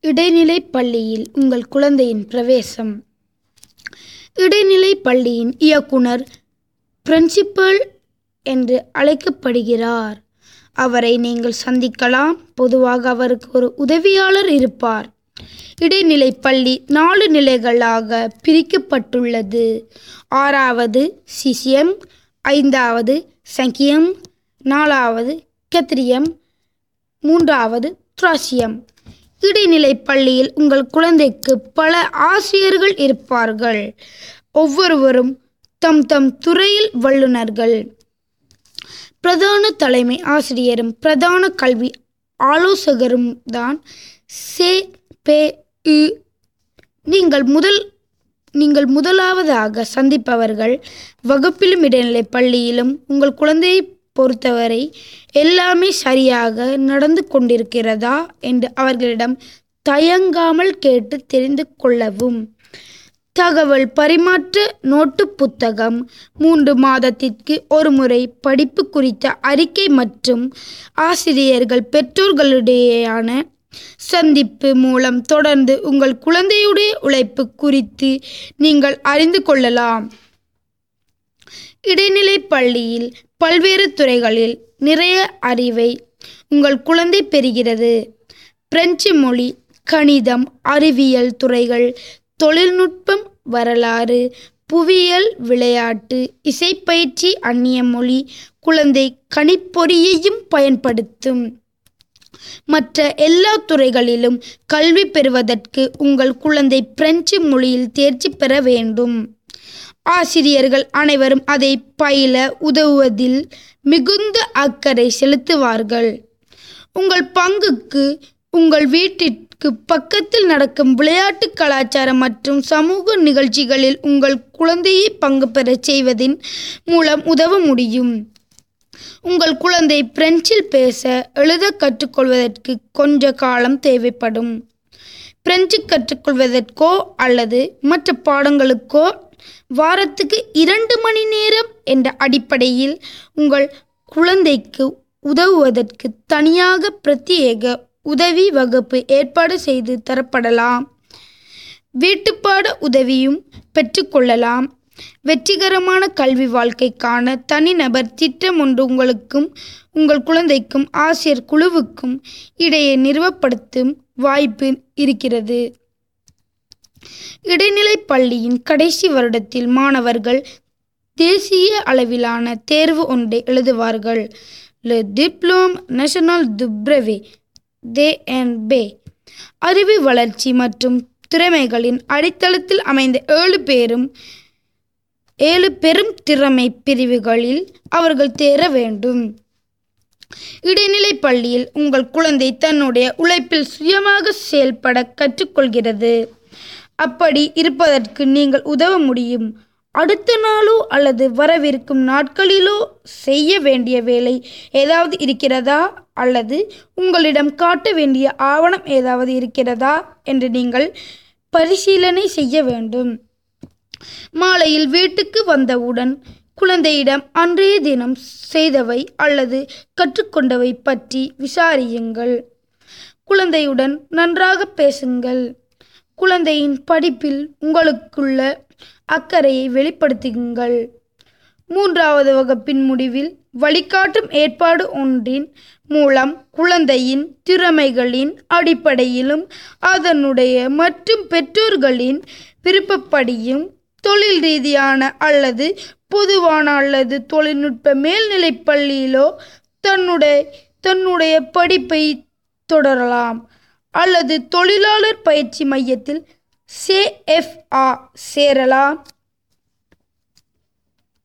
இடைநிலைப் பள்ளியில் உங்கள் குழந்தையின் பிரவேசம் இடைநிலைப் பள்ளியின் இயக்குனர் பிரின்சிபல் என்று அழைக்கப்படுகிறார் அவரை நீங்கள் சந்திக்கலாம் பொதுவாக அவருக்கு ஒரு உதவியாளர் இருப்பார் இடைநிலைப் பள்ளி நாலு நிலைகளாக பிரிக்கப்பட்டுள்ளது ஆறாவது சிசியம் ஐந்தாவது சங்கியம் நாலாவது கத்திரியம் மூன்றாவது திராசியம் இடைநிலைப் பள்ளியில் உங்கள் குழந்தைக்கு பல ஆசிரியர்கள் இருப்பார்கள் ஒவ்வொருவரும் தம் தம் துறையில் வல்லுநர்கள் பிரதான தலைமை ஆசிரியரும் பிரதான கல்வி ஆலோசகரும் தான் சே பே இ நீங்கள் முதல் நீங்கள் முதலாவதாக சந்திப்பவர்கள் வகுப்பிலும் இடைநிலைப் பள்ளியிலும் உங்கள் குழந்தையை பொறுத்தவரை எல்லாமே சரியாக நடந்து கொண்டிருக்கிறதா என்று அவர்களிடம் தயங்காமல் கேட்டு தெரிந்து கொள்ளவும் தகவல் பரிமாற்ற நோட்டு புத்தகம் மூன்று மாதத்திற்கு ஒரு முறை படிப்பு குறித்த அறிக்கை மற்றும் ஆசிரியர்கள் பெற்றோர்களுடையான சந்திப்பு மூலம் தொடர்ந்து உங்கள் குழந்தையுடைய உழைப்பு குறித்து நீங்கள் அறிந்து கொள்ளலாம் இடைநிலைப் பள்ளியில் பல்வேறு துறைகளில் நிறைய அறிவை உங்கள் குழந்தை பெறுகிறது பிரெஞ்சு மொழி கணிதம் அறிவியல் துறைகள் தொழில்நுட்பம் வரலாறு புவியியல் விளையாட்டு இசைப்பயிற்சி அந்நிய மொழி குழந்தை கணிப்பொறியையும் பயன்படுத்தும் மற்ற எல்லா துறைகளிலும் கல்வி பெறுவதற்கு உங்கள் குழந்தை பிரெஞ்சு மொழியில் தேர்ச்சி பெற வேண்டும் ஆசிரியர்கள் அனைவரும் அதை பயில உதவுவதில் மிகுந்த அக்கறை செலுத்துவார்கள் உங்கள் பங்குக்கு உங்கள் வீட்டிற்கு பக்கத்தில் நடக்கும் விளையாட்டு கலாச்சாரம் மற்றும் சமூக நிகழ்ச்சிகளில் உங்கள் குழந்தையை பங்கு பெறச் செய்வதின் மூலம் உதவ முடியும் உங்கள் குழந்தை பிரெஞ்சில் பேச எழுத கற்றுக்கொள்வதற்கு கொஞ்ச காலம் தேவைப்படும் பிரெஞ்சு கற்றுக்கொள்வதற்கோ அல்லது மற்ற பாடங்களுக்கோ வாரத்துக்கு இரண்டு மணி நேரம் என்ற அடிப்படையில் உங்கள் குழந்தைக்கு உதவுவதற்கு தனியாக பிரத்யேக உதவி வகுப்பு ஏற்பாடு செய்து தரப்படலாம் வீட்டுப்பாட உதவியும் பெற்றுக்கொள்ளலாம் வெற்றிகரமான கல்வி வாழ்க்கைக்கான தனிநபர் திட்டம் ஒன்று உங்களுக்கும் உங்கள் குழந்தைக்கும் ஆசிரியர் குழுவுக்கும் இடையே நிறுவப்படுத்தும் வாய்ப்பு இருக்கிறது இடைநிலைப் பள்ளியின் கடைசி வருடத்தில் மாணவர்கள் தேசிய அளவிலான தேர்வு ஒன்றை எழுதுவார்கள் Le Diplôme National du Brevet DNB அறிவு வளர்ச்சி மற்றும் திறமைகளின் அடித்தளத்தில் அமைந்த ஏழு பேரும் ஏழு பெரும் திறமை பிரிவுகளில் அவர்கள் தேர வேண்டும் இடைநிலைப் பள்ளியில் உங்கள் குழந்தை தன்னுடைய உழைப்பில் சுயமாக செயல்பட கற்றுக்கொள்கிறது அப்படி இருப்பதற்கு நீங்கள் உதவ முடியும் அடுத்த நாளோ அல்லது வரவிருக்கும் நாட்களிலோ செய்ய வேண்டிய வேலை ஏதாவது இருக்கிறதா அல்லது உங்களிடம் காட்ட வேண்டிய ஆவணம் ஏதாவது இருக்கிறதா என்று நீங்கள் பரிசீலனை செய்ய வேண்டும் மாலையில் வீட்டுக்கு வந்தவுடன் குழந்தையிடம் அன்றைய தினம் செய்தவை அல்லது கற்றுக்கொண்டவை பற்றி விசாரியுங்கள் குழந்தையுடன் நன்றாக பேசுங்கள் குழந்தையின் படிப்பில் உங்களுக்குள்ள அக்கறையை வெளிப்படுத்துங்கள் மூன்றாவது வகுப்பின் முடிவில் வழிகாட்டும் ஏற்பாடு ஒன்றின் மூலம் குழந்தையின் திறமைகளின் அடிப்படையிலும் அதனுடைய மற்றும் பெற்றோர்களின் விருப்பப்படியும் தொழில் ரீதியான அல்லது பொதுவான அல்லது தொழில்நுட்ப மேல்நிலைப் பள்ளியிலோ தன்னுடைய தன்னுடைய படிப்பை தொடரலாம் அல்லது தொழிலாளர் பயிற்சி மையத்தில் சேஎஃப்ஆ சேரலாம்